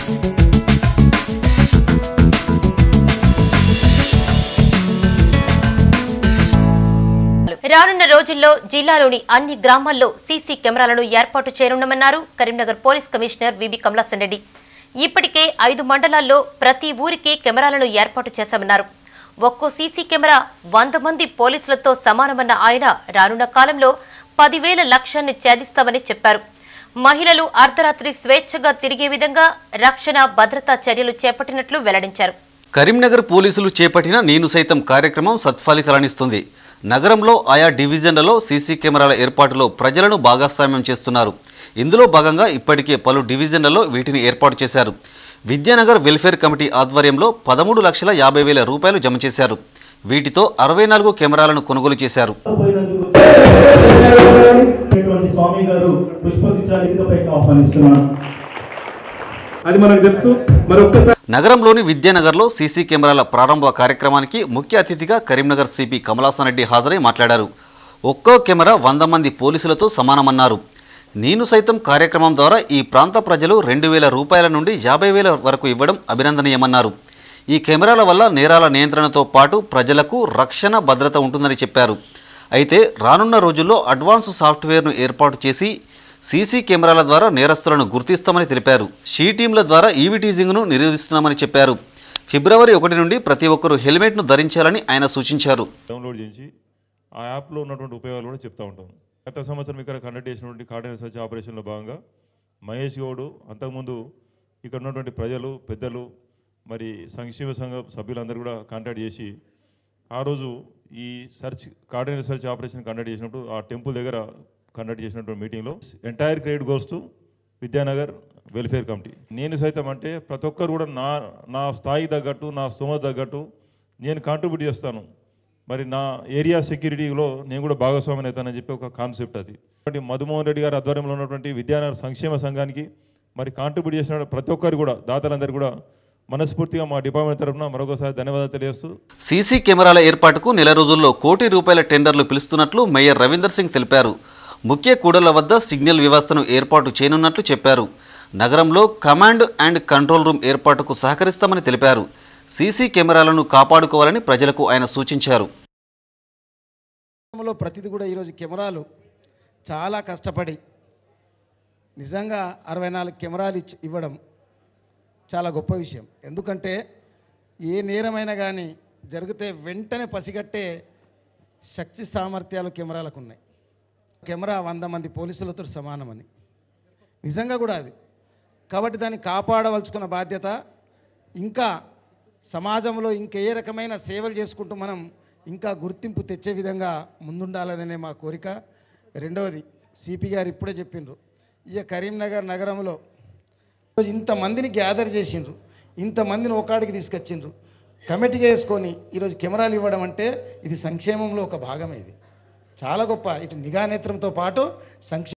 రానున్న రోజుల్లో జిల్లాలోని అన్ని గ్రామాల్లో సీసీ కెమెరాలను ఏర్పాటు చేయనున్నామన్నారు Karimnagar police commissioner V B Kamalasan Reddy ఇప్పటికే ఐదు మండలాల్లో ప్రతి ఊరికి కెమెరాలను ఏర్పాటు చేశామన్నారు ఒక్కో సీసీ కెమెరా వంద మంది పోలీసులతో సమానమన్న ఆయన రానున్న కాలంలో పదివేల లక్ష్యాన్ని ఛేదిస్తామని చెప్పారు మహిళలు అర్ధరాత్రి స్వేచ్ఛగా తిరిగే విధంగా రక్షణ భద్రతా చర్యలు చేపట్టినట్లు వెల్లడించారు కరీంనగర్ పోలీసులు చేపట్టిన నేను సైతం కార్యక్రమం సత్ఫలితాలనిస్తుంది నగరంలో ఆయా డివిజన్లలో సీసీ కెమెరాల ఏర్పాటులో ప్రజలను భాగస్వామ్యం చేస్తున్నారు ఇందులో భాగంగా ఇప్పటికే పలు డివిజన్లలో వీటిని ఏర్పాటు చేశారు విద్యానగర్ వెల్ఫేర్ కమిటీ ఆధ్వర్యంలో పదమూడు లక్షల యాభై వేల రూపాయలు జమ చేశారు వీటితో అరవై నాలుగు కెమెరాలను కొనుగోలు చేశారు పోయినందుకు ఇటువంటి స్వామి గారు పుష్పగుచ్చాన్ని వేదికపైకి ఆహ్వానిస్తున్నాను అది మనకు తెలుసు మరి ఒక్కసారి నగరంలోని విద్యానగర్లో సీసీ కెమెరాల ప్రారంభ కార్యక్రమానికి ముఖ్య అతిథిగా కరీంనగర్ సిపి కమలాసన్ రెడ్డి హాజరై మాట్లాడారు ఒక్కో కెమెరా వంద మంది పోలీసులతో సమానమన్నారు నేను సైతం కార్యక్రమం ద్వారా ఈ ప్రాంత ప్రజలు రెండు వేల రూపాయల నుండి యాభై వేల వరకు ఇవ్వడం అభినందనీయమన్నారు ఈ కెమెరాల వల్ల నేరాల నియంత్రణతో పాటు ప్రజలకు రక్షణ భద్రత ఉంటుందని చెప్పారు అయితే రానున్న రోజుల్లో అడ్వాన్స్ సాఫ్ట్వేర్ను ఏర్పాటు చేసి సీసీ కెమెరాల ద్వారా నేరస్తులను గుర్తిస్తామని తెలిపారు షీ టీంల ద్వారా ఈవీ టీజింగ్ను నిరోధిస్తున్నామని చెప్పారు ఫిబ్రవరి ఒకటి నుండి ప్రతి ఒక్కరూ హెల్మెట్ను ధరించాలని ఆయన సూచించారు డౌన్లోడ్ చేసి ఆ యాప్లో ఉన్నటువంటి ఉపయోగాలు కూడా చెప్తా ఉంటాం గత సంవత్సరం ఇక్కడ కండక్ట్ చేసినటువంటి కార్డినల్ సర్చ్ ఆపరేషన్లో భాగంగా మహేష్ గౌడ్ అంతకుముందు ఇక్కడ ఉన్నటువంటి ప్రజలు పెద్దలు మరి సంక్షేమ సంఘ సభ్యులందరూ కూడా కాంటాక్ట్ చేసి ఆ రోజు ఈ search cardinal search operation conduct చేసినప్పుడు ఆ టెంపుల్ దగ్గర కండక్ట్ చేసినటువంటి మీటింగ్లో entire credit goes to Vidyanagar welfare committee నేను సైతం అంటే ప్రతి ఒక్కరు కూడా నా నా స్థాయి తగ్గట్టు నా స్తోమత తగ్గట్టు నేను కాంట్రిబ్యూట్ చేస్తాను మరి నా ఏరియా సెక్యూరిటీలో నేను కూడా భాగస్వామిని అవుతానని చెప్పి ఒక కాన్సెప్ట్ అది కాబట్టి మధుమోహన్ రెడ్డి గారి ఆధ్వర్యంలో ఉన్నటువంటి విద్యానగర్ సంక్షేమ సంఘానికి మరి కాంట్రిబ్యూట్ చేసిన ప్రతి ఒక్కరు కూడా దాతలందరూ కూడా మనస్ఫూర్తిగా మా డిపార్ట్మెంట్ తరఫున మరొకసారి ధన్యవాదాలు తెలియజేస్తూ సీసీ కెమెరాల ఏర్పాటుకు నెల రోజుల్లో కోటి రూపాయల టెండర్లు పిలుస్తున్నట్లు మేయర్ రవీందర్ సింగ్ తెలిపారు ముఖ్య కూడళ్ల వద్ద సిగ్నల్ వ్యవస్థను ఏర్పాటు చేయనున్నట్లు చెప్పారు నగరంలో కమాండ్ అండ్ కంట్రోల్ రూమ్ ఏర్పాటుకు సహకరిస్తామని తెలిపారు సీసీ కెమెరాలను కాపాడుకోవాలని ప్రజలకు ఆయన సూచించారు లో ప్రతిది కూడా ఈరోజు కెమెరాలు చాలా కష్టపడి నిజంగా అరవై నాలుగు కెమెరాలు ఇచ్చి ఇవ్వడం చాలా గొప్ప విషయం ఎందుకంటే ఏ నేరమైనా కానీ జరిగితే వెంటనే పసిగట్టే శక్తి సామర్థ్యాలు కెమెరాలకు ఉన్నాయి కెమెరా వంద మంది పోలీసులతో సమానమని నిజంగా కూడా అది కాబట్టి దాన్ని కాపాడవలచుకున్న బాధ్యత ఇంకా సమాజంలో ఇంకా ఏ రకమైన సేవలు చేసుకుంటూ మనం ఇంకా గుర్తింపు తెచ్చే విధంగా ముందుండాలనే మా కోరిక రెండవది సిపి గారు ఇప్పుడే చెప్పిండ్రు ఇక కరీంనగర్ నగరంలో ఈరోజు ఇంతమందిని గ్యాదర్ చేసిండ్రు ఇంతమందిని ఒకాడికి తీసుకొచ్చిండ్రు కమిటీ చేసుకొని ఈరోజు కెమెరాలు ఇవ్వడం అంటే ఇది సంక్షేమంలో ఒక భాగమే ఇది చాలా గొప్ప ఇటు నిఘా నేత్రంతో పాటు సంక్షేమ